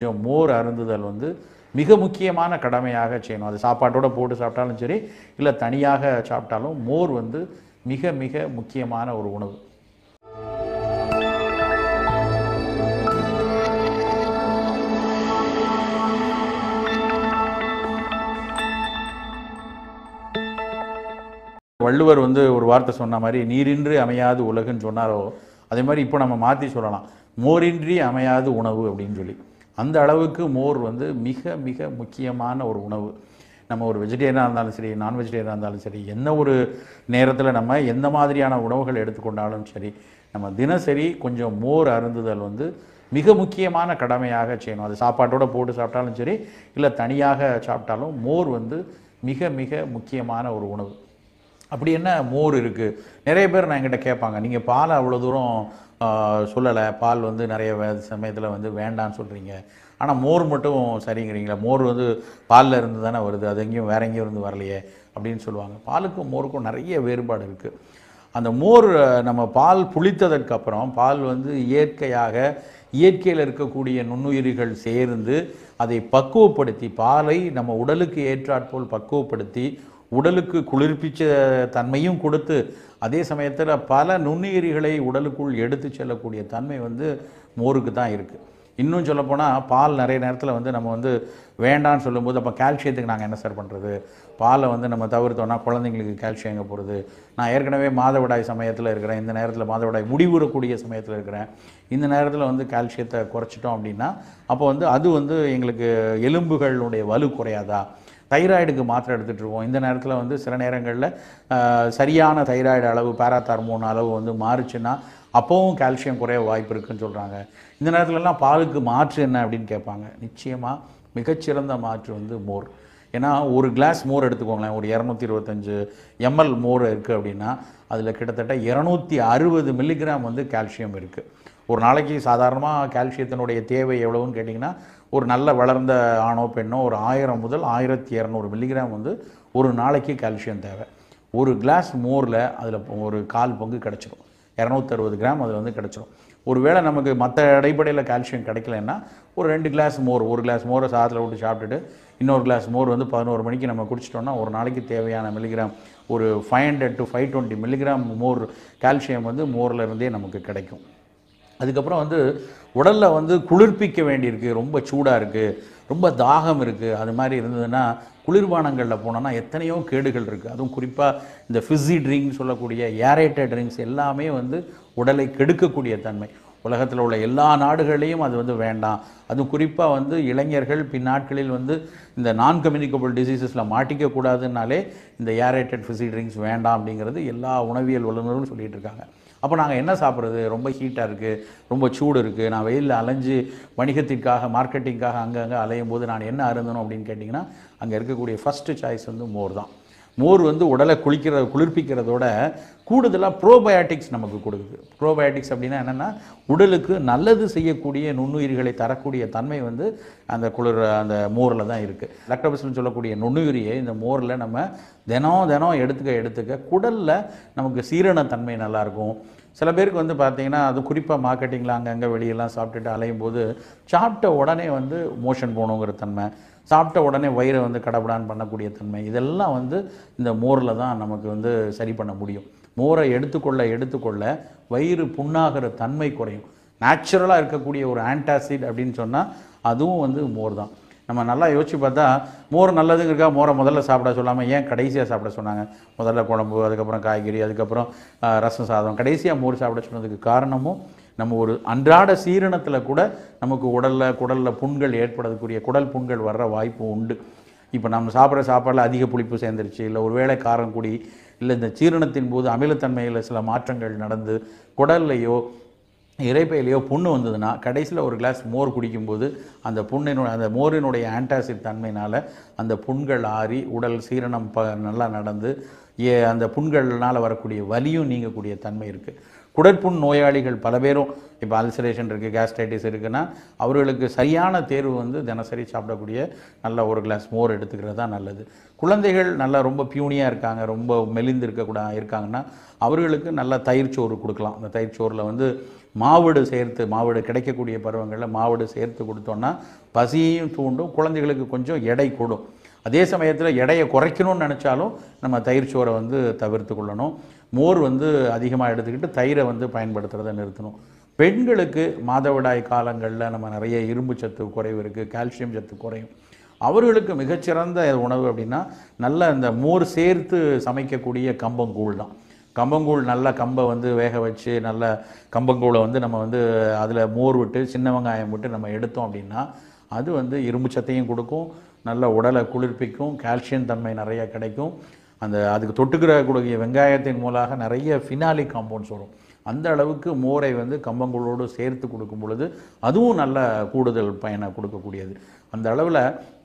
கொஞ்சம் மோர் அருந்துதல் வந்து மிக முக்கியமான கடமையாக செய்யணும் அது சாப்பாட்டோட போட்டு சாப்பிட்டாலும் சரி இல்லை தனியாக சாப்பிட்டாலும் மோர் வந்து மிக மிக முக்கியமான ஒரு உணவு வள்ளுவர் வந்து ஒரு வார்த்தை சொன்ன மாதிரி நீரின்றி அமையாது உலகுன்னு சொன்னாரோ அதே மாதிரி இப்போ நம்ம மாற்றி சொல்லலாம் மோரின்றி அமையாது உணவு அப்படின்னு சொல்லி அந்த அளவுக்கு மோர் வந்து மிக மிக முக்கியமான ஒரு உணவு நம்ம ஒரு வெஜிடேரியனாக இருந்தாலும் சரி நான் வெஜிடேரியனாக இருந்தாலும் சரி எந்த ஒரு நேரத்தில் நம்ம எந்த மாதிரியான உணவுகள் எடுத்துக்கொண்டாலும் சரி நம்ம தினசரி கொஞ்சம் மோர் அருந்துதல் வந்து மிக முக்கியமான கடமையாக செய்யணும் அது சாப்பாட்டோட போட்டு சாப்பிட்டாலும் சரி இல்லை தனியாக சாப்பிட்டாலும் மோர் வந்து மிக மிக முக்கியமான ஒரு உணவு அப்படி என்ன மோர் இருக்குது நிறைய பேர் நான் என்கிட்ட கேட்பாங்க நீங்கள் பால் அவ்வளோ தூரம் சொல்லலை பால் வந்து நிறைய சமயத்தில் வந்து வேண்டான்னு சொல்கிறீங்க ஆனால் மோர் மட்டும் சரிங்கிறீங்களா மோர் வந்து பாலில் இருந்து தானே வருது அது எங்கேயும் வேற எங்கேயும் இருந்து வரலையே அப்படின்னு சொல்லுவாங்க பாலுக்கும் மோருக்கும் நிறைய வேறுபாடு இருக்குது அந்த மோர் அஹ், நம்ம பால் புளித்ததற்கு அப்புறம் பால் வந்து இயற்கையாக இயற்கையில் இருக்கக்கூடிய நுண்ணுயிரிகள் சேர்ந்து அதை பக்குவப்படுத்தி பாலை நம்ம உடலுக்கு ஏற்றாற்போல் பக்குவப்படுத்தி உடலுக்கு குளிர்ப்பிச்ச தன்மையும் கொடுத்து அதே சமயத்தில் பல நுண்ணுயிரிகளை உடலுக்குள் எடுத்து செல்லக்கூடிய தன்மை வந்து மோருக்கு தான் இருக்குது இன்னும் சொல்லப்போனால் பால் நிறைய நேரத்தில் வந்து நம்ம வந்து வேண்டான்னு சொல்லும்போது அப்போ கால்சியத்துக்கு நாங்கள் என்ன சார் பண்ணுறது பாலை வந்து நம்ம தவிர்த்தோம்னா குழந்தைங்களுக்கு கால்சியம் எங்கே போகிறது நான் ஏற்கனவே மாதவிடாய் சமயத்தில் இருக்கிறேன் இந்த நேரத்தில் மாதவிடாய் முடிவுறக்கூடிய சமயத்தில் இருக்கிறேன் இந்த நேரத்தில் வந்து கால்சியத்தை குறைச்சிட்டோம் அப்படின்னா அப்போ வந்து அது வந்து எங்களுக்கு எலும்புகளுடைய வலு குறையாதா தைராய்டுக்கு மாத்திரை எடுத்துகிட்டு இருக்கோம் இந்த நேரத்தில் வந்து சில நேரங்களில் ஆஹ், சரியான தைராய்டு அளவு பேராத்தார்மோன் அளவு வந்து மாறுச்சுன்னா அப்போவும் கால்சியம் குறைய வாய்ப்பு இருக்குன்னு சொல்கிறாங்க இந்த நேரத்துலலாம் பாலுக்கு மாற்று என்ன அப்படின்னு கேட்பாங்க நிச்சயமாக மிகச்சிறந்த மாற்று வந்து மோர் ஏன்னா ஒரு கிளாஸ் மோர் எடுத்துக்கோங்களேன் ஒரு இரநூத்தி இருபத்தஞ்சு எம்எல் மோர் இருக்குது அப்படின்னா அதில் கிட்டத்தட்ட இரநூத்தி அறுபது மில்லிகிராம் வந்து கால்சியம் இருக்குது ஒரு நாளைக்கு சாதாரணமாக கால்சியத்தினுடைய தேவை எவ்வளவுன்னு கேட்டிங்கன்னா ஒரு நல்ல வளர்ந்த ஆணோ பெண்ணோ ஒரு ஆயிரம் முதல் ஆயிரத்தி இரநூறு மில்லிகிராம் வந்து ஒரு நாளைக்கு கால்சியம் தேவை ஒரு கிளாஸ் மோரில் அதில் ஒரு கால் பங்கு கிடச்சிரும் இரநூத்தறுபது கிராம் அதில் வந்து கிடச்சிரும் ஒருவேளை நமக்கு மற்ற அடிப்படையில் கால்சியம் கிடைக்கலன்னா ஒரு ரெண்டு கிளாஸ் மோர் ஒரு கிளாஸ் மோரை சாதத்தில் விட்டு சாப்பிட்டுட்டு இன்னொரு கிளாஸ் மோர் வந்து பதினோரு மணிக்கு நம்ம குடிச்சிட்டோம்னா ஒரு நாளைக்கு தேவையான மில்லிகிராம் ஒரு five hundred to five twenty milligram மோர் கால்சியம் வந்து மோரில் இருந்தே நமக்கு கிடைக்கும் அதுக்கப்புறம் வந்து உடலில் வந்து குளிர்ப்பிக்க வேண்டியிருக்கு ரொம்ப சூடாக இருக்குது ரொம்ப தாகம் இருக்குது அது மாதிரி இருந்ததுன்னா குளிர்பானங்களில் போனோன்னா எத்தனையோ கேடுகள் இருக்குது அதுவும் குறிப்பாக இந்த ஃபிஸி ட்ரிங்க்ஸ் சொல்லக்கூடிய ஏரேட்டட் ட்ரிங்க்ஸ் எல்லாமே வந்து உடலை கெடுக்கக்கூடிய தன்மை உலகத்தில் உள்ள எல்லா நாடுகளையும் அது வந்து வேண்டாம் அதுவும் குறிப்பாக வந்து இளைஞர்கள் பின்னாட்களில் வந்து இந்த நான் கம்யூனிகபிள் டிசீசஸில் மாட்டிக்க கூடாதுன்னாலே இந்த ஏரேட்டட் ஃபிஸி ட்ரிங்க்ஸ் வேண்டாம் அப்படிங்கிறது எல்லா உணவியல் வல்லுநரும் சொல்லிட்டு இருக்காங்க அப்போ நாங்கள் என்ன சாப்பிட்றது ரொம்ப ஹீட்டாக இருக்குது ரொம்ப சூடு இருக்குது நான் வெயிலில் அலைஞ்சு வணிகத்திற்காக மார்க்கெட்டிங்காக அங்கங்கே அலையும் போது நான் என்ன அருந்தணும் அப்படின்னு கேட்டிங்கன்னா அங்கே இருக்கக்கூடிய ஃபஸ்ட்டு சாய்ஸ் வந்து மோர் தான் மோர் வந்து உடலை குளிக்கிற குளிர்ப்பிக்கிறதோட கூடுதலாக ப்ரோபயாட்டிக்ஸ் நமக்கு கொடுக்குது ப்ரோபயாட்டிக்ஸ் அப்படின்னா என்னென்னா உடலுக்கு நல்லது செய்யக்கூடிய நுண்ணுயிரிகளை தரக்கூடிய தன்மை வந்து அந்த குளிர் அந்த மோரில் தான் இருக்குது லாக்டோபஸ்னு சொல்லக்கூடிய நுண்ணுயிரியை இந்த மோரில் நம்ம தினம் தினம் எடுத்துக்க எடுத்துக்க குடலில் நமக்கு சீரணத்தன்மை நல்லாயிருக்கும் சில பேருக்கு வந்து பார்த்தீங்கன்னா அது குறிப்பாக மார்க்கெட்டிங்கில் அங்கங்கே வெளியெல்லாம் சாப்பிட்டுட்டு அலையும் போது சாப்பிட்ட உடனே வந்து மோஷன் போகணுங்கிற தன்மை சாப்பிட்ட உடனே வயிறை வந்து கடபடான்னு பண்ணக்கூடிய தன்மை இதெல்லாம் வந்து இந்த மோரில் தான் நமக்கு வந்து சரி பண்ண முடியும் மோரை எடுத்துக்கொள்ள எடுத்துக்கொள்ள வயிறு புண்ணாகிற தன்மை குறையும் நேச்சுரலாக இருக்கக்கூடிய ஒரு ஆன்டாசிட் அப்படின்னு சொன்னால் அதுவும் வந்து மோர் தான் நம்ம நல்லா யோசிச்சு பார்த்தா மோர் நல்லதுங்கிறக்கா மோரை முதல்ல சாப்பிட சொல்லாமல் ஏன் கடைசியாக சாப்பிட சொன்னாங்க முதல்ல குழம்பு அதுக்கப்புறம் காய்கறி அதுக்கப்புறம் ஆஹ், ரசம் சாதம் கடைசியாக மோர் சாப்பிட சொன்னதுக்கு காரணமும் நம்ம ஒரு அன்றாட சீரணத்தில் கூட நமக்கு உடலில் குடலில் புண்கள் ஏற்படக்கூடிய குடல் புண்கள் வர்ற வாய்ப்பு உண்டு இப்போ நம்ம சாப்பிட்ற சாப்பாடில் அதிக புளிப்பு சேர்ந்துருச்சு இல்லை ஒருவேளை காரம் கூடி இல்லை இந்த சீரணத்தின் போது அமிலத்தன்மையில் சில மாற்றங்கள் நடந்து குடல்லையோ இறைப்பையிலையோ புண்ணு வந்ததுன்னா கடைசியில் ஒரு கிளாஸ் மோர் குடிக்கும்போது அந்த புண்ணினோட அந்த மோரினுடைய ஆன்டாசிட் தன்மையினால் அந்த புண்கள் ஆறி உடல் சீரணம் ப நல்லா நடந்து ஏ அந்த புண்கள்னால் வரக்கூடிய வலியும் நீங்கக்கூடிய தன்மை இருக்குது குடற்புண் நோயாளிகள் பல பேரும் இப்போ அல்சரேஷன் இருக்குது கேஸ்ட்ரைட்டிஸ் இருக்குன்னா அவர்களுக்கு சரியான தேர்வு வந்து தினசரி சாப்பிடக்கூடிய நல்ல ஒரு கிளாஸ் மோர் எடுத்துக்கிறது தான் நல்லது குழந்தைகள் நல்லா ரொம்ப பியூனியாக இருக்காங்க ரொம்ப மெலிந்து இருக்கக்கூடா இருக்காங்கன்னா அவர்களுக்கு நல்ல தயிர் சோறு கொடுக்கலாம் அந்த தயிர் சோறில் வந்து மாவடு சேர்த்து மாவடு கிடைக்கக்கூடிய பருவங்களில் மாவடு சேர்த்து கொடுத்தோன்னா பசியையும் தூண்டும் குழந்தைகளுக்கு கொஞ்சம் எடை கூடும் அதே சமயத்தில் எடையை குறைக்கணும்னு நினச்சாலும் நம்ம தயிர் சோறை வந்து தவிர்த்து கொள்ளணும் மோர் வந்து அதிகமாக எடுத்துக்கிட்டு தயிரை வந்து பயன்படுத்துறதை நிறுத்தணும் பெண்களுக்கு மாதவிடாய் காலங்களில் நம்ம நிறைய இரும்பு சத்து குறைவு இருக்குது கால்சியம் சத்து குறையும் அவர்களுக்கு மிகச்சிறந்த உணவு அப்படின்னா நல்ல இந்த மோர் சேர்த்து சமைக்கக்கூடிய கம்பங்கூழ் தான் கம்பங்கூழ் நல்ல கம்பை வந்து வேக வச்சு நல்ல கம்பங்கூழை வந்து நம்ம வந்து அதில் மோர் விட்டு சின்ன வெங்காயம் விட்டு நம்ம எடுத்தோம் அப்படின்னா அது வந்து இரும்பு சத்தையும் கொடுக்கும் நல்ல உடலை குளிர்ப்பிக்கும் கால்சியம் தன்மை நிறைய கிடைக்கும் அந்த அதுக்கு தொட்டுக்கிற கூடிய வெங்காயத்தின் மூலமாக நிறைய ஃபினாலிக் காம்பவுண்ட்ஸ் வரும் அந்த அளவுக்கு மோரை வந்து கம்பங்கூழோடு சேர்த்து கொடுக்கும் பொழுது அதுவும் நல்ல கூடுதல் பயனை கொடுக்கக்கூடியது அந்த அளவில்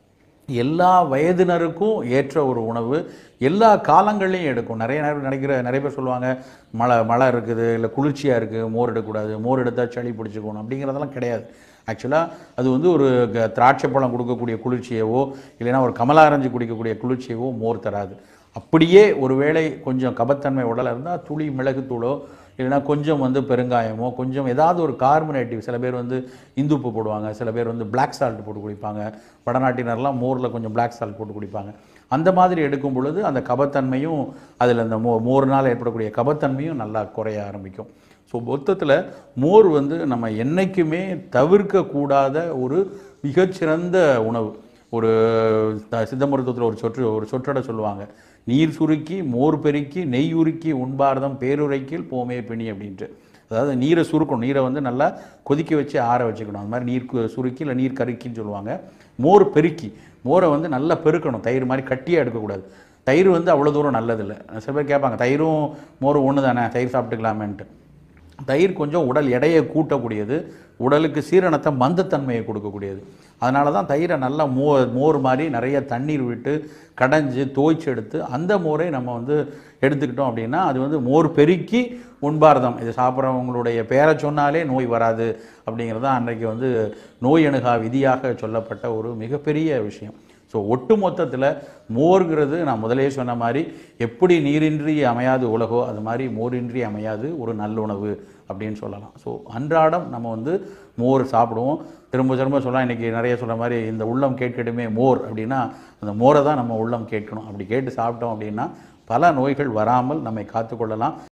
எல்லா வயதினருக்கும் ஏற்ற ஒரு உணவு எல்லா காலங்கள்லையும் எடுக்கும் நிறைய நேரம் நினைக்கிற நிறைய பேர் சொல்லுவாங்க மழை மழை இருக்குது இல்லை குளிர்ச்சியாக இருக்குது மோர் எடுக்கக்கூடாது மோர் எடுத்தால் சளி பிடிச்சிக்கணும் அப்படிங்கிறதெல்லாம் கிடையாது ஆக்சுவலாக அது வந்து ஒரு க- திராட்சை பழம் கொடுக்கக்கூடிய குளிர்ச்சியவோ இல்லைன்னா ஒரு கமலாரஞ்சு குடிக்கக்கூடிய குளிர்ச்சியவோ மோர் தராது அப்படியே ஒருவேளை கொஞ்சம் கபத்தன்மை உடல இருந்தால் துளி மிளகுத்தூளோ இல்லைன்னா கொஞ்சம் வந்து பெருங்காயமோ கொஞ்சம் ஏதாவது ஒரு கார்பனேட்டிவ் சில பேர் வந்து இந்துப்பு போடுவாங்க சில பேர் வந்து பிளாக் சால்ட் போட்டு குடிப்பாங்க வடநாட்டினர்லாம் மோரில் கொஞ்சம் பிளாக் சால்ட் போட்டு குடிப்பாங்க அந்த மாதிரி எடுக்கும் பொழுது அந்த கபத்தன்மையும் அதில் அந்த மோ மோர்னால் ஏற்படக்கூடிய கபத்தன்மையும் நல்லா குறைய ஆரம்பிக்கும் ஸோ மொத்தத்தில் மோர் வந்து நம்ம என்றைக்குமே தவிர்க்கக்கூடாத ஒரு மிகச்சிறந்த உணவு ஒரு த- சித்த மருத்துவத்தில் ஒரு சொற்று ஒரு சொற்றொடை சொல்லுவாங்க நீர் சுருக்கி மோர் பெருக்கி நெய் உருக்கி உண்பார்தம் பேருரைக்கில் போமே பிணி அப்படின்ட்டு அதாவது நீரை சுருக்கணும் நீரை வந்து நல்லா கொதிக்க வச்சு ஆற வச்சுக்கணும் அந்த மாதிரி நீர் கு- சுருக்கி இல்லை நீர் கருக்கின்னு சொல்லுவாங்க மோர் பெருக்கி மோரை வந்து நல்லா பெருக்கணும் தயிர் மாதிரி கட்டியாக எடுக்கக்கூடாது தயிர் வந்து அவ்வளோ தூரம் நல்லதில்லை சில பேர் கேட்பாங்க தயிரும் மோரும் ஒன்று தானே தயிர் சாப்பிட்டுக்கலாமேன்ட்டு தயிர் கொஞ்சம் உடல் எடையை கூட்டக்கூடியது உடலுக்கு சீரணத்தை மந்தத்தன்மையை கொடுக்கக்கூடியது அதனால தான் தயிரை நல்லா மோ மோர் மாதிரி நிறைய தண்ணீர் விட்டு கடைஞ்சு தோய்ச்சி எடுத்து அந்த மோரை நம்ம வந்து எடுத்துக்கிட்டோம் அப்படின்னா அது வந்து மோர் பெருக்கி உண்பார்தம் இது சாப்பிட்றவங்களுடைய பேரை சொன்னாலே நோய் வராது அப்படிங்கிறது தான் அன்றைக்கு வந்து நோய் அணுகா விதியாக சொல்லப்பட்ட ஒரு மிகப்பெரிய விஷயம் ஸோ ஒட்டு மொத்தத்தில் மோர்ங்கிறது நான் முதலே சொன்ன மாதிரி எப்படி நீரின்றி அமையாது உலகோ அது மாதிரி மோரின்றி அமையாது ஒரு நல்லுணவு அப்படின்னு சொல்லலாம் ஸோ அன்றாடம் நம்ம வந்து மோர் சாப்பிடுவோம் திரும்ப திரும்ப சொல்லலாம் இன்றைக்கி நிறைய சொல்கிற மாதிரி இந்த உள்ளம் கேட்கட்டுமே மோர் அப்படின்னா அந்த மோரை தான் நம்ம உள்ளம் கேட்கணும் அப்படி கேட்டு சாப்பிட்டோம் அப்படின்னா பல நோய்கள் வராமல் நம்மை காத்துக்கொள்ளலாம்